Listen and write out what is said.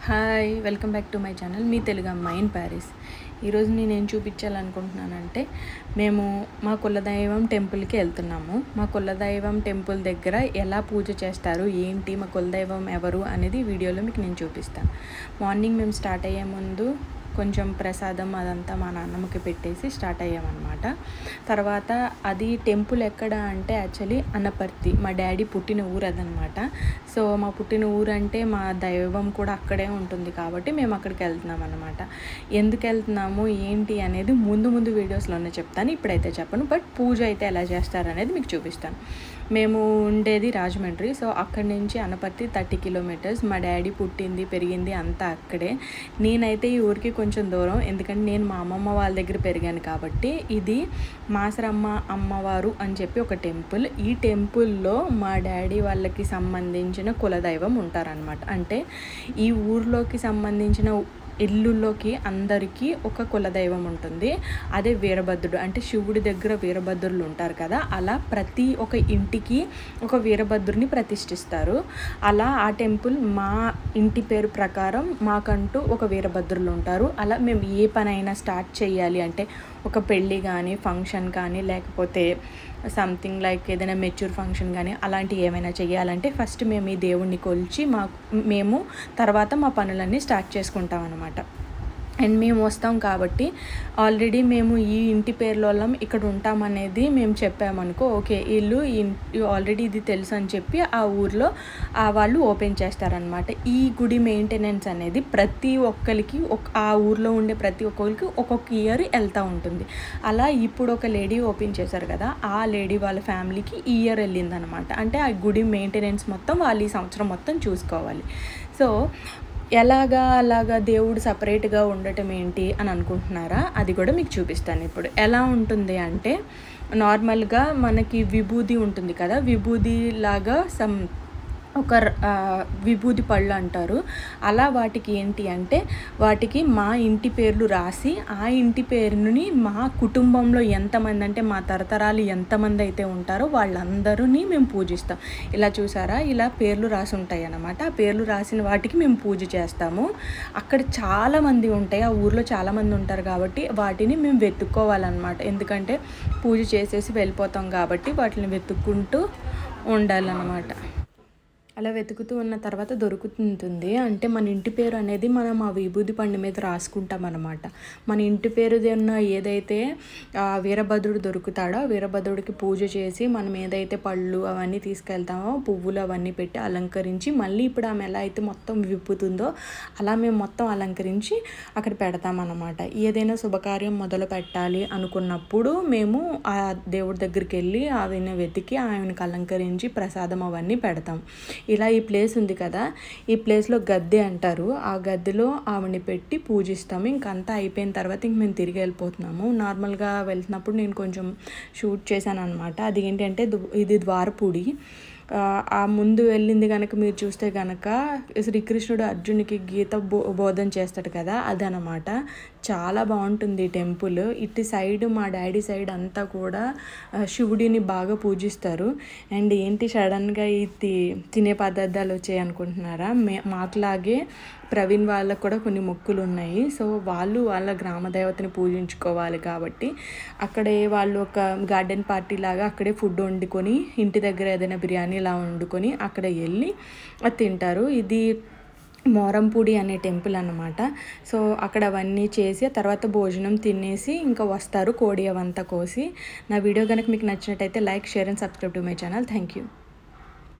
hi welcome back to my channel మీ తెలుగు అమ్మాయి in Paris ఈరోజు నేను ఏం చూపించాలనుకుంటున్నానంటే మేము మా కులదైవం టెంపుల్కి వెళ్తున్నాము మా కులదైవం టెంపుల్ దగ్గర ఎలా పూజ చేస్తారు ఏంటి మా కులదైవం ఎవరు అనేది ఈ వీడియోలో మీకు నేను చూపిస్తాను మార్నింగ్ మేము స్టార్ట్ అయ్యే ముందు కొంచెం ప్రసాదం అదంతా మా నాన్నమ్మకి పెట్టేసి స్టార్ట్ అయ్యామన్నమాట తర్వాత అది టెంపుల్ ఎక్కడ అంటే యాక్చువల్లీ అనపర్తి మా డాడీ పుట్టిన ఊరు అదనమాట సో మా పుట్టిన ఊరు అంటే మా దైవం కూడా అక్కడే ఉంటుంది కాబట్టి మేము అక్కడికి వెళ్తున్నాం అనమాట ఎందుకు వెళ్తున్నాము ఏంటి అనేది ముందు ముందు వీడియోస్లోనే చెప్తాను ఇప్పుడైతే చెప్పను బట్ పూజ అయితే ఎలా చేస్తారు అనేది మీకు చూపిస్తాను మేము ఉండేది రాజమండ్రి సో అక్కడి నుంచి అనపర్తి థర్టీ కిలోమీటర్స్ మా డాడీ పుట్టింది పెరిగింది అంతా అక్కడే నేనైతే ఈ ఊరికి కొంచెం దూరం ఎందుకంటే నేను మా అమ్మమ్మ వాళ్ళ దగ్గర పెరిగాను కాబట్టి ఇది మాసరమ్మ అమ్మవారు అని చెప్పి ఒక టెంపుల్ ఈ టెంపుల్లో మా డాడీ వాళ్ళకి సంబంధించిన కులదైవం ఉంటారనమాట అంటే ఈ ఊర్లోకి సంబంధించిన ఇల్లుల్లోకి అందరికీ ఒక కులదైవం ఉంటుంది అదే వీరభద్రుడు అంటే శివుడి దగ్గర వీరభద్రులు ఉంటారు కదా అలా ప్రతి ఒక ఇంటికి ఒక వీరభద్రుని ప్రతిష్ఠిస్తారు అలా ఆ టెంపుల్ మా ఇంటి పేరు ప్రకారం మాకంటూ ఒక వీరభద్రులు ఉంటారు అలా మేము ఏ పనైనా స్టార్ట్ చేయాలి అంటే ఒక పెళ్ళి కానీ ఫంక్షన్ కానీ లేకపోతే సంథింగ్ లైక్ ఏదైనా మెచ్యూర్ ఫంక్షన్ కానీ అలాంటివి ఏమైనా చేయాలంటే ఫస్ట్ మేము ఈ దేవుణ్ణి కొలిచి మా మేము తర్వాత మా పనులన్నీ స్టార్ట్ చేసుకుంటాం అనమాట అండ్ మేము వస్తాం కాబట్టి ఆల్రెడీ మేము ఈ ఇంటి పేర్లోళ్ళం ఇక్కడ ఉంటామనేది మేము చెప్పామనుకో ఓకే వీళ్ళు ఆల్రెడీ ఇది తెలుసు అని చెప్పి ఆ ఊర్లో ఆ వాళ్ళు ఓపెన్ చేస్తారనమాట ఈ గుడి మెయింటెనెన్స్ అనేది ప్రతి ఒక్కరికి ఒక ఆ ఊర్లో ఉండే ప్రతి ఒక్కరికి ఒక్కొక్క ఇయర్ వెళ్తూ ఉంటుంది అలా ఇప్పుడు ఒక లేడీ ఓపెన్ చేశారు కదా ఆ లేడీ వాళ్ళ ఫ్యామిలీకి ఈ ఇయర్ వెళ్ళిందనమాట అంటే ఆ గుడి మెయింటెనెన్స్ మొత్తం వాళ్ళు ఈ సంవత్సరం మొత్తం చూసుకోవాలి సో ఎలాగా అలాగా దేవుడు సపరేట్గా ఉండటం ఏంటి అని అనుకుంటున్నారా అది కూడా మీకు చూపిస్తాను ఇప్పుడు ఎలా ఉంటుంది అంటే నార్మల్గా మనకి విభూది ఉంటుంది కదా విభూది లాగా సమ్ ఒక విభూది పళ్ళు అంటారు అలా వాటికి ఏంటి అంటే వాటికి మా ఇంటి పేర్లు రాసి ఆ ఇంటి పేరుని మా కుటుంబంలో ఎంతమంది అంటే మా తరతరాలు ఎంతమంది అయితే ఉంటారో వాళ్ళందరినీ మేము పూజిస్తాం ఇలా చూసారా ఇలా పేర్లు రాసి ఉంటాయి అన్నమాట ఆ పేర్లు రాసిన వాటికి మేము పూజ చేస్తాము అక్కడ చాలామంది ఉంటాయి ఆ ఊర్లో చాలామంది ఉంటారు కాబట్టి వాటిని మేము వెతుక్కోవాలన్నమాట ఎందుకంటే పూజ చేసేసి వెళ్ళిపోతాం కాబట్టి వాటిని వెతుక్కుంటూ ఉండాలన్నమాట అలా వెతుకుతూ ఉన్న తర్వాత దొరుకుతుంటుంది అంటే మన ఇంటి పేరు అనేది మనం ఆ విభూది పండు మీద రాసుకుంటాం అనమాట మన ఇంటి పేరు ఉన్న ఏదైతే వీరభద్రుడు దొరుకుతాడో వీరభద్రుడికి పూజ చేసి మనం ఏదైతే పళ్ళు అవన్నీ తీసుకెళ్తామో పువ్వులు అవన్నీ పెట్టి అలంకరించి మళ్ళీ ఇప్పుడు ఆమె ఎలా అయితే మొత్తం విప్పుతుందో అలా మేము మొత్తం అలంకరించి అక్కడ పెడతామన్నమాట ఏదైనా శుభకార్యం మొదలు పెట్టాలి అనుకున్నప్పుడు మేము ఆ దేవుడి దగ్గరికి వెళ్ళి ఆమెను వెతికి ఆమెను అలంకరించి ప్రసాదం అవన్నీ పెడతాం ఇలా ఈ ప్లేస్ ఉంది కదా ఈ ప్లేస్లో గద్దె అంటారు ఆ గద్దెలో ఆవిడని పెట్టి పూజిస్తాము ఇంకంతా అయిపోయిన తర్వాత ఇంక మేము తిరిగి వెళ్ళిపోతున్నాము నార్మల్గా వెళ్తున్నప్పుడు నేను కొంచెం షూట్ చేశాను అనమాట అది ఏంటంటే ఇది ద్వారపూడి ఆ ముందు వెళ్ళింది కనుక మీరు చూస్తే కనుక శ్రీకృష్ణుడు అర్జునికి గీత బో బోధన చేస్తాడు కదా అదనమాట చాలా బాగుంటుంది టెంపుల్ ఇటు సైడ్ మా డాడీ సైడ్ అంతా కూడా శివుడిని బాగా పూజిస్తారు అండ్ ఏంటి సడన్గా ఇది తినే పదార్థాలు వచ్చాయి అనుకుంటున్నారా మే మాకులాగే ప్రవీణ్ వాళ్ళకు కూడా కొన్ని మొక్కులు ఉన్నాయి సో వాళ్ళు వాళ్ళ గ్రామ దేవతని పూజించుకోవాలి కాబట్టి అక్కడే వాళ్ళు ఒక గార్డెన్ పార్టీ లాగా అక్కడే ఫుడ్ వండుకొని ఇంటి దగ్గర ఏదైనా బిర్యానీ ఇలా వండుకొని అక్కడ వెళ్ళి తింటారు ఇది మోరంపూడి అనే టెంపుల్ అనమాట సో అక్కడ అవన్నీ చేసి తర్వాత భోజనం తినేసి ఇంకా వస్తారు కోడి అవంతా కోసి నా వీడియో కనుక మీకు నచ్చినట్టయితే like share and subscribe to my channel thank you